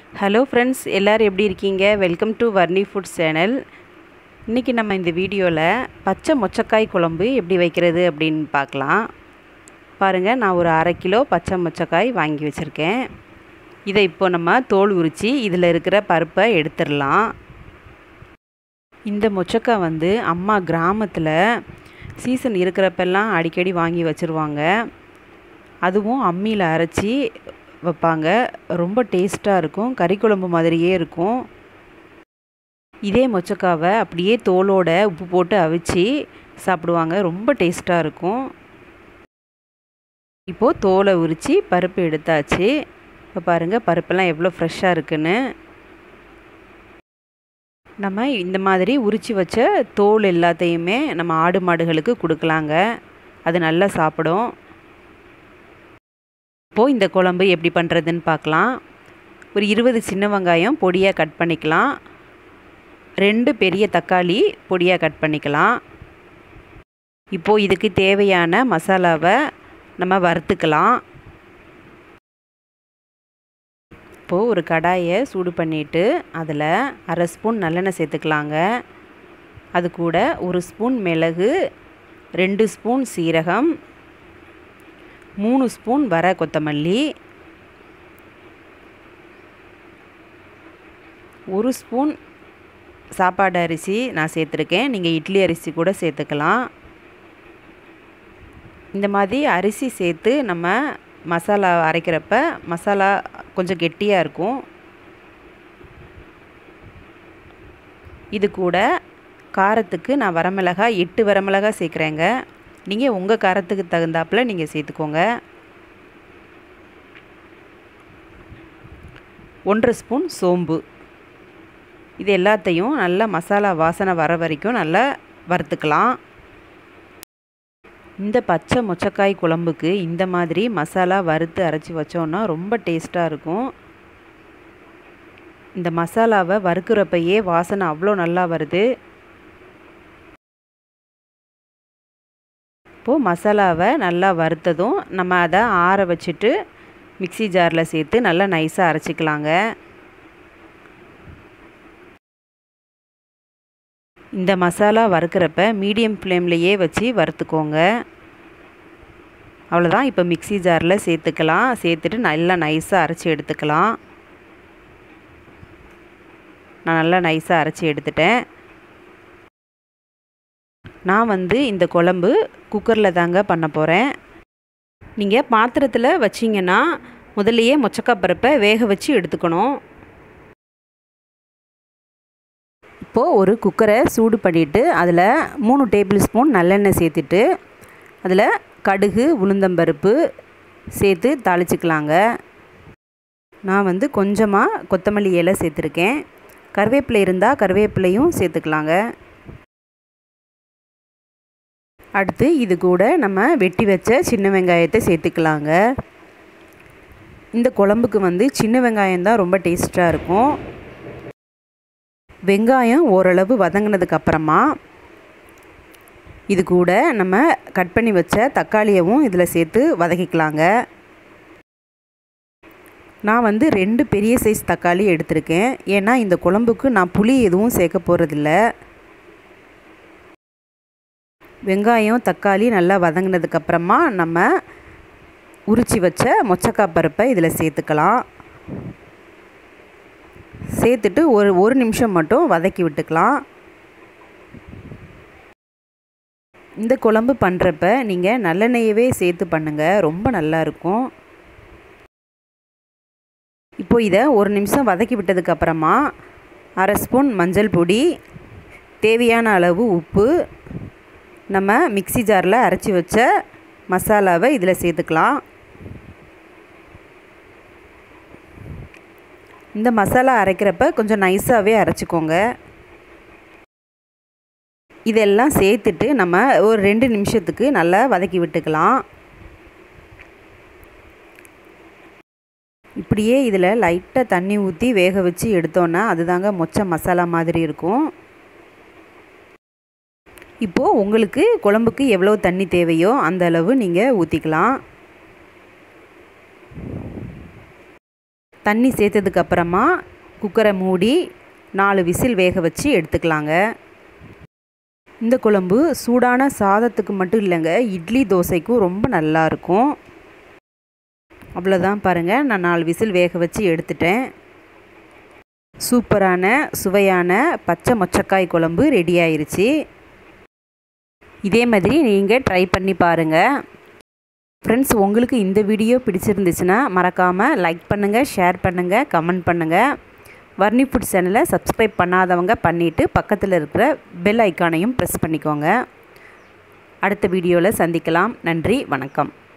hello friends எல்லோரும் எப்படி இருக்கீங்க welcome to Varni food channel இன்றைக்கி நம்ம இந்த வீடியோவில் பச்சை மொச்சக்காய் குழம்பு எப்படி வைக்கிறது அப்படின்னு பார்க்கலாம் பாருங்கள் நான் ஒரு அரை கிலோ பச்சை மொச்சக்காய் வாங்கி வச்சுருக்கேன் இதை இப்போ நம்ம தோல் உரித்து இதில் இருக்கிற பருப்பை எடுத்துடலாம் இந்த மொச்சக்காய் வந்து அம்மா கிராமத்தில் சீசன் இருக்கிறப்பெல்லாம் அடிக்கடி வாங்கி வச்சுருவாங்க அதுவும் அம்மியில் அரைச்சி வைப்பாங்க ரொம்ப டேஸ்ட்டாக இருக்கும் கறி குழம்பு மாதிரியே இருக்கும் இதே மொச்சக்காவை அப்படியே தோலோட உப்பு போட்டு அவிச்சு சாப்பிடுவாங்க ரொம்ப டேஸ்ட்டாக இருக்கும் இப்போது தோலை உரித்து பருப்பு எடுத்தாச்சு இப்போ பாருங்கள் பருப்பெல்லாம் எவ்வளோ ஃப்ரெஷ்ஷாக இருக்குன்னு நம்ம இந்த மாதிரி உரித்து வச்ச தோல் எல்லாத்தையுமே நம்ம ஆடு மாடுகளுக்கு கொடுக்கலாங்க அது நல்லா சாப்பிடும் இப்போது இந்த குழம்பு எப்படி பண்ணுறதுன்னு பார்க்கலாம் ஒரு இருபது சின்ன வெங்காயம் பொடியாக கட் பண்ணிக்கலாம் ரெண்டு பெரிய தக்காளி பொடியாக கட் பண்ணிக்கலாம் இப்போது இதுக்கு தேவையான மசாலாவை நம்ம வறுத்துக்கலாம் இப்போது ஒரு கடாயை சூடு பண்ணிவிட்டு அதில் அரை ஸ்பூன் நல்லெண்ணெய் சேர்த்துக்கலாங்க அது கூட ஒரு ஸ்பூன் மிளகு ரெண்டு ஸ்பூன் சீரகம் மூணு ஸ்பூன் வர கொத்தமல்லி ஒரு ஸ்பூன் சாப்பாடு அரிசி நான் சேர்த்துருக்கேன் நீங்கள் இட்லி அரிசி கூட சேர்த்துக்கலாம் இந்த மாதிரி அரிசி சேர்த்து நம்ம மசாலா அரைக்கிறப்ப மசாலா கொஞ்சம் கெட்டியாக இருக்கும் இது கூட காரத்துக்கு நான் வரமிளகாய் எட்டு வரமிளகாய் சேர்க்குறேங்க நீங்கள் உங்கள் காரத்துக்கு தகுந்தாப்பில் நீங்கள் சேர்த்துக்கோங்க ஒன்றரை ஸ்பூன் சோம்பு இது எல்லாத்தையும் நல்லா மசாலா வாசனை வர வரைக்கும் நல்லா வறுத்துக்கலாம் இந்த பச்சை மொச்சக்காய் குழம்புக்கு இந்த மாதிரி மசாலா வறுத்து அரைச்சி வச்சோன்னா ரொம்ப டேஸ்ட்டாக இருக்கும் இந்த மசாலாவை வறுக்கிறப்பயே வாசனை அவ்வளோ நல்லா வருது இப்போது மசாலாவை நல்லா வறுத்ததும் நம்ம அதை ஆற வச்சுட்டு மிக்சி ஜாரில் சேர்த்து நல்லா நைஸாக அரைச்சிக்கலாங்க இந்த மசாலா வறுக்கிறப்ப மீடியம் ஃப்ளேம்லேயே வச்சு வறுத்துக்கோங்க அவ்வளோதான் இப்போ மிக்சி ஜாரில் சேர்த்துக்கலாம் சேர்த்துட்டு நல்லா நைஸாக அரைச்சி எடுத்துக்கலாம் நான் நல்லா நைஸாக அரைச்சி எடுத்துட்டேன் நான் வந்து இந்த குழம்பு குக்கரில் தாங்க பண்ண போகிறேன் நீங்கள் பாத்திரத்தில் வச்சிங்கன்னா முதல்லையே மொச்சக்காய் பருப்பை வேக வச்சு எடுத்துக்கணும் இப்போது ஒரு குக்கரை சூடு பண்ணிவிட்டு அதில் மூணு டேபிள் ஸ்பூன் நல்லெண்ணெய் சேர்த்துட்டு அதில் கடுகு உளுந்தம்பருப்பு சேர்த்து தாளிச்சிக்கலாங்க நான் வந்து கொஞ்சமாக கொத்தமல்லி இலை சேர்த்துருக்கேன் கருவேப்பிலை இருந்தால் கருவேப்பிலையும் சேர்த்துக்கலாங்க அடுத்து இது கூட நம்ம வெட்டி வச்ச சின்ன வெங்காயத்தை சேர்த்துக்கலாங்க இந்த குழம்புக்கு வந்து சின்ன வெங்காயம் தான் ரொம்ப டேஸ்ட்டாக இருக்கும் வெங்காயம் ஓரளவு வதங்கினதுக்கு அப்புறமா இது கூட நம்ம கட் பண்ணி வச்ச தக்காளியவும் இதில் சேர்த்து வதக்கிக்கலாங்க நான் வந்து ரெண்டு பெரிய சைஸ் தக்காளி எடுத்திருக்கேன் ஏன்னா இந்த குழம்புக்கு நான் புளி எதுவும் சேர்க்க போகிறதில்ல வெங்காயம் தக்காளி நல்லா வதங்கினதுக்கப்புறமா நம்ம உரித்து வச்ச மொச்சக்காய் பருப்பை இதில் சேர்த்துக்கலாம் சேர்த்துட்டு ஒரு ஒரு நிமிஷம் மட்டும் வதக்கி விட்டுக்கலாம் இந்த குழம்பு பண்ணுறப்ப நீங்கள் நல்லெண்ணெயவே சேர்த்து பண்ணுங்கள் ரொம்ப நல்லாயிருக்கும் இப்போது இதை ஒரு நிமிஷம் வதக்கி விட்டதுக்கப்புறமா அரை ஸ்பூன் மஞ்சள் பொடி தேவையான அளவு உப்பு நம்ம மிக்சி ஜாரில் அரைச்சி வச்ச மசாலாவை இதில் சேர்த்துக்கலாம் இந்த மசாலா அரைக்கிறப்ப கொஞ்சம் நைஸாகவே அரைச்சிக்கோங்க இதெல்லாம் சேர்த்துட்டு நம்ம ஒரு ரெண்டு நிமிஷத்துக்கு நல்லா வதக்கி விட்டுக்கலாம் இப்படியே இதில் லைட்டாக தண்ணி ஊற்றி வேக வச்சு எடுத்தோன்னா அதுதாங்க மொச்ச மசாலா மாதிரி இருக்கும் இப்போது உங்களுக்கு குழம்புக்கு எவ்வளோ தண்ணி தேவையோ அந்த அளவு நீங்கள் ஊற்றிக்கலாம் தண்ணி சேர்த்ததுக்கப்புறமா குக்கரை மூடி நாலு விசில் வேக வச்சு எடுத்துக்கலாங்க இந்த குழம்பு சூடான சாதத்துக்கு மட்டும் இல்லைங்க இட்லி தோசைக்கும் ரொம்ப நல்லாயிருக்கும் அவ்வளோதான் பாருங்கள் நான் நாலு விசில் வேக வச்சு எடுத்துட்டேன் சூப்பரான சுவையான பச்சை மொச்சக்காய் குழம்பு ரெடி ஆயிருச்சு இதே மாதிரி நீங்கள் ட்ரை பண்ணி பாருங்கள் ஃப்ரெண்ட்ஸ் உங்களுக்கு இந்த வீடியோ பிடிச்சிருந்துச்சுன்னா மறக்காமல் லைக் பண்ணுங்கள் ஷேர் பண்ணுங்கள் கமெண்ட் பண்ணுங்கள் வர்ணி ஃபுட் சேனலை சப்ஸ்கிரைப் பண்ணாதவங்க பண்ணிவிட்டு பக்கத்தில் இருக்கிற பெல் ஐக்கானையும் ப்ரெஸ் பண்ணிக்கோங்க அடுத்த வீடியோவில் சந்திக்கலாம் நன்றி வணக்கம்